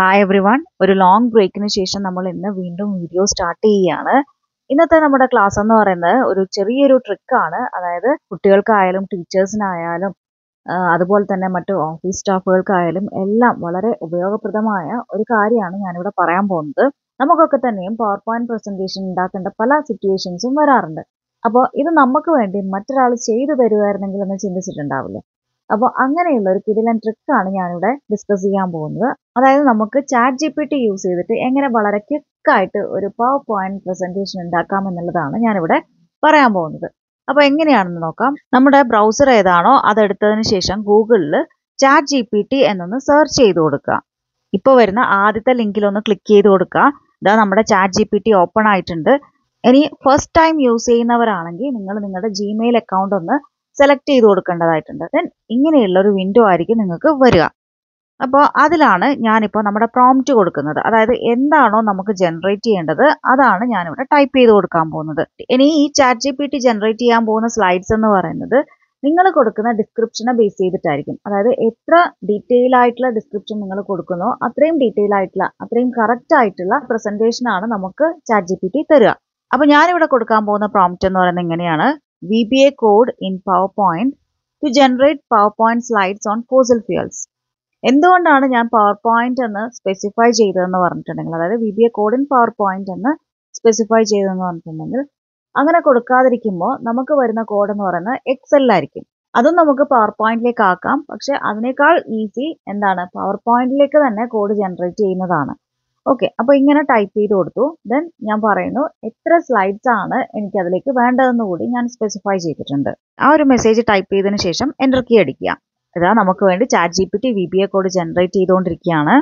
hi everyone ഒരു long ബ്രേക്കിന് ശേഷം നമ്മൾ ഇന്ന് വീണ്ടും വീഡിയോ സ്റ്റാർട്ട് ചെയ്യുകയാണ് ഇന്നത്തെ നമ്മുടെ ക്ലാസ് എന്ന് പറയുന്നത് ഒരു ചെറിയൊരു ട്രിക്കാണ് അതായത് കുട്ടികൾക്കായാലും ടീച്ചേഴ്സിനായാലും ആ, അതുപോലെ തന്നെ മറ്റു ഓഫീസ് സ്റ്റാഫുകൾക്കായാലും എല്ലാം വളരെ ഉപയോഗപ്രദമായ ഒരു കാര്യമാണ് ഞാനിവിടെ പറയാൻ പോകുന്നത് നമുക്കൊക്കെ തന്നെയും പവർ പോയിന്റ് പ്രസന്റേഷൻ ഉണ്ടാക്കേണ്ട പല സിറ്റുവേഷൻസും വരാറുണ്ട് അപ്പോൾ ഇത് നമുക്ക് വേണ്ടി മറ്റൊരാൾ ചെയ്തു തരുമായിരുന്നെങ്കിൽ എന്ന് ചിന്തിച്ചിട്ടുണ്ടാവില്ലേ അപ്പോൾ അങ്ങനെയുള്ള ഒരു കിടിലൻ ട്രിക്കാണ് ഞാനിവിടെ ഡിസ്കസ് ചെയ്യാൻ പോകുന്നത് അതായത് നമുക്ക് chat G P T use ചെയ്തിട്ട് എങ്ങനെ വളരെ ക്വിക്കായിട്ട് ഒരു പവർ പോയിന്റ് പ്രസന്റേഷൻ ഉണ്ടാക്കാം എന്നുള്ളതാണ് ഞാനിവിടെ പറയാൻ പോകുന്നത് അപ്പോൾ എങ്ങനെയാണെന്ന് നോക്കാം നമ്മുടെ ബ്രൗസർ ഏതാണോ അതെടുത്തതിന് ശേഷം ഗൂഗിളിൽ ചാറ്റ് ജി പി ടി എന്നൊന്ന് സെർച്ച് ചെയ്ത് കൊടുക്കുക ഇപ്പോൾ വരുന്ന ആദ്യത്തെ ലിങ്കിൽ ഒന്ന് ക്ലിക്ക് ചെയ്ത് കൊടുക്കുക ഇതാ നമ്മുടെ chat G P T open ആയിട്ടുണ്ട് ഇനി ഫസ്റ്റ് ടൈം യൂസ് ചെയ്യുന്നവരാണെങ്കിൽ നിങ്ങൾ നിങ്ങളുടെ ജിമെയിൽ അക്കൗണ്ട് ഒന്ന് സെലക്ട് ചെയ്ത് കൊടുക്കേണ്ടതായിട്ടുണ്ട് ദെൻ ഇങ്ങനെയുള്ള ഒരു വിൻഡോ ആയിരിക്കും നിങ്ങൾക്ക് വരിക അപ്പോൾ അതിലാണ് ഞാനിപ്പോൾ നമ്മുടെ പ്രോംപ്റ്റ് കൊടുക്കുന്നത് അതായത് എന്താണോ നമുക്ക് ജനറേറ്റ് ചെയ്യേണ്ടത് അതാണ് ഞാനിവിടെ ടൈപ്പ് ചെയ്ത് കൊടുക്കാൻ പോകുന്നത് ഇനി ഈ chat G P T generate ചെയ്യാൻ പോകുന്ന സ്ലൈഡ്സ് എന്ന് പറയുന്നത് നിങ്ങൾ കൊടുക്കുന്ന ഡിസ്ക്രിപ്ഷനെ ബേസ് ചെയ്തിട്ടായിരിക്കും അതായത് എത്ര ഡീറ്റെയിൽ ആയിട്ടുള്ള ഡിസ്ക്രിപ്ഷൻ നിങ്ങൾ കൊടുക്കുന്നോ അത്രയും ഡീറ്റെയിൽ ആയിട്ടുള്ള അത്രയും കറക്റ്റ് ആയിട്ടുള്ള പ്രസന്റേഷൻ ആണ് നമുക്ക് ചാറ്റ് ജി പി ടി തരിക അപ്പോൾ ഞാനിവിടെ കൊടുക്കാൻ പോകുന്ന പ്രോംപ്റ്റ് എന്ന് പറയുന്നത് ഇങ്ങനെയാണ് V B A code in PowerPoint to generate PowerPoint slides on fossil fuels എന്തുകൊണ്ടാണ് ഞാൻ പവർ പോയിന്റ് എന്ന് സ്പെസിഫൈ ചെയ്തതെന്ന് പറഞ്ഞിട്ടുണ്ടെങ്കിൽ അതായത് V B A code in PowerPoint എന്ന് സ്പെസിഫൈ ചെയ്തതെന്ന് പറഞ്ഞിട്ടുണ്ടെങ്കിൽ അങ്ങനെ കൊടുക്കാതിരിക്കുമ്പോൾ നമുക്ക് വരുന്ന കോഡ് എന്ന് പറയുന്നത് എക്സലിലായിരിക്കും അതും നമുക്ക് പവർ പോയിന്റിലേക്ക് ആക്കാം പക്ഷെ അതിനേക്കാൾ ഈസി എന്താണ് പവർ പോയിന്റിലേക്ക് തന്നെ കോഡ് ജനറേറ്റ് ചെയ്യുന്നതാണ് ഓക്കെ അപ്പോൾ ഇങ്ങനെ ടൈപ്പ് ചെയ്ത് കൊടുത്തു ദെൻ ഞാൻ പറയുന്നു എത്ര സ്ലൈഡ്സ് ആണ് എനിക്ക് അതിലേക്ക് വേണ്ടതെന്ന് കൂടി ഞാൻ സ്പെസിഫൈ ചെയ്തിട്ടുണ്ട് ആ ഒരു മെസ്സേജ് ടൈപ്പ് ചെയ്തതിന് ശേഷം എൻ്റർ കീ അടിക്കുക ഇതാ നമുക്ക് വേണ്ടി chat G P T V B A code generate ചെയ്തുകൊണ്ടിരിക്കുകയാണ്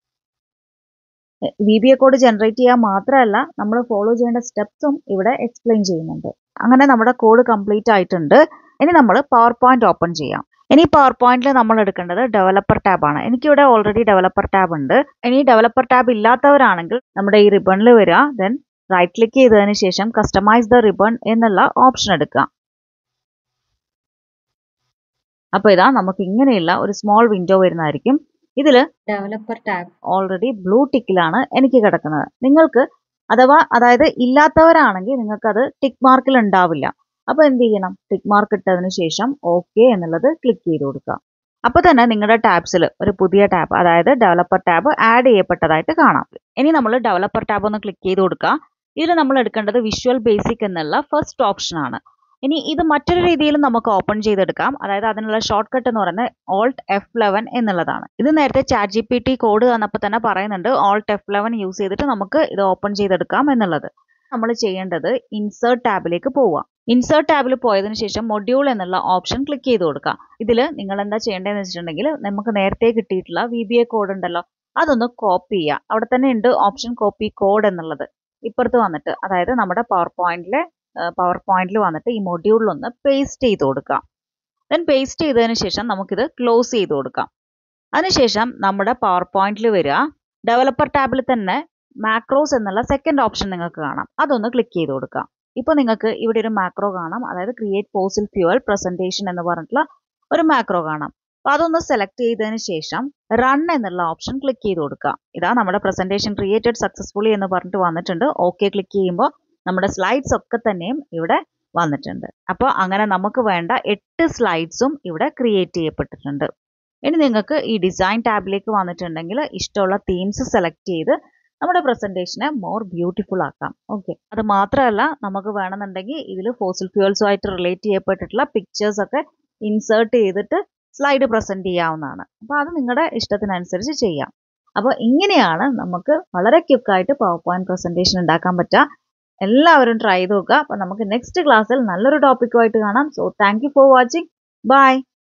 V B A code generate ചെയ്യുക മാത്രമല്ല നമ്മൾ ഫോളോ ചെയ്യേണ്ട സ്റ്റെപ്സും ഇവിടെ എക്സ്പ്ലെയിൻ ചെയ്യുന്നുണ്ട് അങ്ങനെ നമ്മുടെ കോഡ് കംപ്ലീറ്റ് ആയിട്ടുണ്ട് ഇനി നമ്മൾ പവർ പോയിന്റ് ഓപ്പൺ ചെയ്യാം ഇനി പവർ പോയിന്റിൽ നമ്മൾ എടുക്കേണ്ടത് ഡെവലപ്പർ ടാബ് ആണ് എനിക്കിവിടെ ഓൾറെഡി ഡെവലപ്പർ ടാബ് ഉണ്ട് ഇനി ഡെവലപ്പർ ടാബ് ഇല്ലാത്തവരാണെങ്കിൽ നമ്മുടെ ഈ റിബണിൽ വരിക ദെൻ റൈറ്റ് ക്ലിക്ക് ചെയ്തതിന് ശേഷം കസ്റ്റമൈസ് ദ റിബൺ എന്നുള്ള ഓപ്ഷൻ എടുക്കുക അപ്പോൾ ഇതാ നമുക്ക് ഇങ്ങനെയുള്ള ഒരു സ്മോൾ വിൻഡോ വരുന്നതായിരിക്കും ഇതിൽ ഡെവലപ്പർ ടാബ് ഓൾറെഡി ബ്ലൂ ടിക്കിലാണ് എനിക്ക് കിടക്കുന്നത് നിങ്ങൾക്ക് അഥവാ അതായത് ഇല്ലാത്തവരാണെങ്കിൽ നിങ്ങൾക്കത് ടിക്ക് മാർക്കിൽ ഉണ്ടാവില്ല അപ്പോൾ എന്ത് ചെയ്യണം ടിക്ക് മാർക്ക് ഇട്ടതിന് ശേഷം ഓക്കെ എന്നുള്ളത് ക്ലിക്ക് ചെയ്ത് കൊടുക്കുക അപ്പോൾ തന്നെ നിങ്ങളുടെ ടാബ്സിൽ ഒരു പുതിയ ടാബ് അതായത് ഡെവലപ്പർ ടാബ് ആഡ് ചെയ്യപ്പെട്ടതായിട്ട് കാണാം ഇനി നമ്മൾ ഡെവലപ്പർ ടാബ് ഒന്ന് ക്ലിക്ക് ചെയ്ത് കൊടുക്കുക ഇതിൽ നമ്മൾ എടുക്കേണ്ടത് വിഷ്വൽ ബേസിക് എന്നുള്ള ഫസ്റ്റ് ഓപ്ഷൻ ആണ് ഇനി ഇത് മറ്റൊരു രീതിയിലും നമുക്ക് ഓപ്പൺ ചെയ്തെടുക്കാം അതായത് അതിനുള്ള ഷോർട്ട് കട്ട് എന്ന് പറയുന്നത് ഓൾട്ട് എഫ് ലെവൻ എന്നുള്ളതാണ് ഇത് നേരത്തെ chat G P T code തന്നപ്പോൾ തന്നെ പറയുന്നുണ്ട് ഓൾട്ട് എഫ് ലെവൻ യൂസ് ചെയ്തിട്ട് നമുക്ക് ഇത് ഓപ്പൺ ചെയ്തെടുക്കാം എന്നുള്ളത് നമ്മൾ ചെയ്യേണ്ടത് ഇൻസേർട്ട് ടാബിലേക്ക് പോവുക ഇൻസേർട്ട് ടാബിൽ പോയതിനു ശേഷം മൊഡ്യൂൾ എന്നുള്ള ഓപ്ഷൻ ക്ലിക്ക് ചെയ്ത് കൊടുക്കുക ഇതിൽ നിങ്ങൾ എന്താ ചെയ്യേണ്ടതെന്ന് വെച്ചിട്ടുണ്ടെങ്കിൽ നമുക്ക് നേരത്തെ കിട്ടിയിട്ടുള്ള വി ബി എ കോഡ് ഉണ്ടല്ലോ അതൊന്ന് കോപ്പി ചെയ്യുക അവിടെ തന്നെ ഉണ്ട് ഓപ്ഷൻ കോപ്പി കോഡ് എന്നുള്ളത് ഇപ്പുറത്ത് വന്നിട്ട് അതായത് നമ്മുടെ പവർ പോയിന്റിലെ പവർ പോയിന്റിൽ വന്നിട്ട് ഈ മൊഡ്യൂളിൽ ഒന്ന് പേസ്റ്റ് ചെയ്ത് കൊടുക്കാം ദെൻ പേസ്റ്റ് ചെയ്തതിന് ശേഷം നമുക്കിത് ക്ലോസ് ചെയ്ത് കൊടുക്കാം അതിനുശേഷം നമ്മുടെ പവർ പോയിന്റിൽ വരിക ഡെവലപ്പർ ടാബിൽ തന്നെ മാക്രോസ് എന്നുള്ള സെക്കൻഡ് ഓപ്ഷൻ നിങ്ങൾക്ക് കാണാം അതൊന്ന് ക്ലിക്ക് ചെയ്ത് കൊടുക്കാം ഇപ്പോൾ നിങ്ങൾക്ക് ഇവിടെ ഒരു മാക്രോ കാണാം അതായത് ക്രിയേറ്റ് പോസിൽ ഫ്യൂവൽ പ്രസന്റേഷൻ എന്ന് പറഞ്ഞിട്ടുള്ള ഒരു മാക്രോ കാണാം അപ്പോൾ അതൊന്ന് സെലക്ട് ചെയ്തതിന് ശേഷം റൺ എന്നുള്ള ഓപ്ഷൻ ക്ലിക്ക് ചെയ്ത് കൊടുക്കുക ഇതാ നമ്മുടെ പ്രസന്റേഷൻ ക്രിയേറ്റഡ് സക്സസ്ഫുള്ളി എന്ന് പറഞ്ഞിട്ട് വന്നിട്ടുണ്ട് ഓക്കെ ക്ലിക്ക് ചെയ്യുമ്പോൾ നമ്മുടെ സ്ലൈഡ്സ് ഒക്കെ തന്നെയും ഇവിടെ വന്നിട്ടുണ്ട് അപ്പോൾ അങ്ങനെ നമുക്ക് വേണ്ട എട്ട് സ്ലൈഡ്സും ഇവിടെ ക്രിയേറ്റ് ചെയ്യപ്പെട്ടിട്ടുണ്ട് ഇനി നിങ്ങൾക്ക് ഈ ഡിസൈൻ ടാബിലേക്ക് വന്നിട്ടുണ്ടെങ്കിൽ ഇഷ്ടമുള്ള തീംസ് സെലക്ട് ചെയ്ത് നമ്മുടെ പ്രസന്റേഷനെ മോർ ബ്യൂട്ടിഫുൾ ആക്കാം ഓക്കെ അത് മാത്രമല്ല നമുക്ക് വേണമെന്നുണ്ടെങ്കിൽ ഇതിൽ ഫോസിൽ ഫ്യൂൽസുമായിട്ട് റിലേറ്റ് ചെയ്യപ്പെട്ടിട്ടുള്ള പിക്ചേഴ്സ് ഒക്കെ ഇൻസേർട്ട് ചെയ്തിട്ട് സ്ലൈഡ് പ്രസന്റ് ചെയ്യാവുന്നതാണ് അപ്പോൾ അത് നിങ്ങളുടെ ഇഷ്ടത്തിനനുസരിച്ച് ചെയ്യാം അപ്പോൾ ഇങ്ങനെയാണ് നമുക്ക് വളരെ ക്വിക്കായിട്ട് പവർ പോയിന്റ് പ്രസന്റേഷൻ ഉണ്ടാക്കാൻ പറ്റുക എല്ലാവരും ട്രൈ ചെയ്ത് നോക്കുക അപ്പോൾ നമുക്ക് നെക്സ്റ്റ് ക്ലാസ്സിൽ നല്ലൊരു ടോപ്പിക്കുമായിട്ട് കാണാം so thank you for watching by